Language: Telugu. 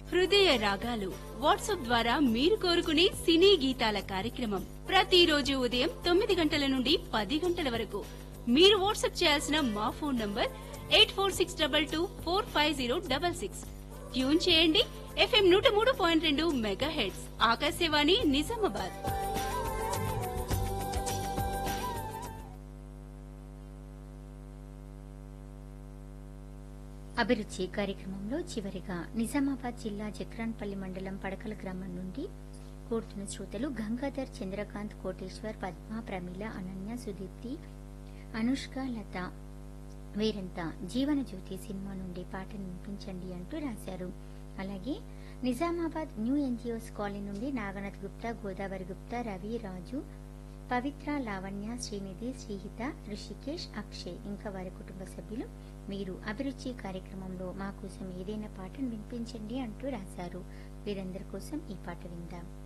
హృదయ రాగాలు వాట్సాప్ ద్వారా మీరు కోరుకునే సినీ గీతాల కార్యక్రమం ప్రతిరోజు ఉదయం తొమ్మిది గంటల నుండి పది గంటల వరకు మీరు వాట్సాప్ చేయాల్సిన మా phone number eight four six double two four five zero double six tune చేయండి ఎఫ్ఎం నూట మూడు పాయింట్ రెండు మెగా హెడ్స్ ఆకాశవాణి నిజామాబాద్ అభిరుచి కార్యక్రమంలో చివరిగా నిజామాబాద్ జిల్లా జక్రాన్పల్లి మండలం పడకల గ్రామం నుండి కోరుతున్న శ్రోతలు గంగాధర్ చంద్రకాంత్ కోటేశ్వర్ పద్మ ప్రమీల అనన్య సుదీప్తి అనుష్క లత వీరంతా జీవన జ్యోతి సినిమా నుండి పాటను వినిపించండి అంటూ రాశారు అలాగే నిజామాబాద్ న్యూ ఎన్జిఓస్ కాలనీ నుండి నాగనాథ్ గుప్తా గోదావరి గుప్తా రవి రాజు పవిత్ర లావణ్య శ్రీనిధి శ్రీహిత ఋషికేష్ అక్షయ్ ఇంకా వారి కుటుంబ సభ్యులు మీరు అభిరుచి కార్యక్రమంలో మా కోసం ఏదైనా పాటను వినిపించండి అంటూ రాశారు వీరందరి కోసం ఈ పాట విందాం